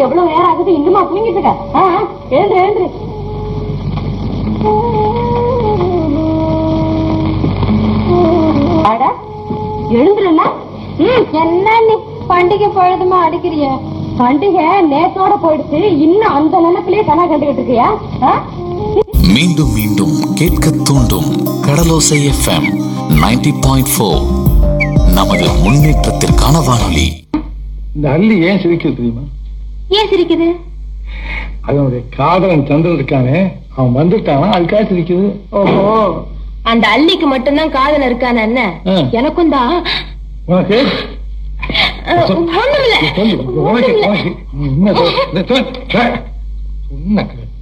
எவ்வளவு நேரம் ஆகுது இன்னுமா தூங்கிட்டு இருக்க ஆ, ஆ, எழுந்துரு எழுந்துரு அட எழுந்துருன்னா என்ன நீ பண்டிகை பொழுதுமா அடிக்கிறிய பண்டிகை நேத்தோட போயிடுச்சு இன்னும் அந்த நினைப்பிலே கனா கண்டுகிட்டு இருக்கியா ஆ? மீண்டும் மீண்டும் கேட்க தூண்டும் கடலோசை எஃப்எம் 90.4 பாயிண்ட் ஃபோர் நமது முன்னேற்றத்திற்கான வானொலி இந்த அள்ளி ஏன் சிரிக்குது தெரியுமா ஏன் சிரிக்குது அதனுடைய காதலன் சந்திரன் இருக்கானே அவன் வந்துட்டானா அதுக்காக சிரிக்குது ஓஹோ அந்த அள்ளிக்கு மட்டும்தான் காதல் இருக்கான என்ன ஆ. எனக்கும் தான் உனக்கு ஒண்ணுமில்ல சொல்லு உனக்கு உனக்கு நீ என்ன சொல்~ இந்த சொல்~ சொன்ன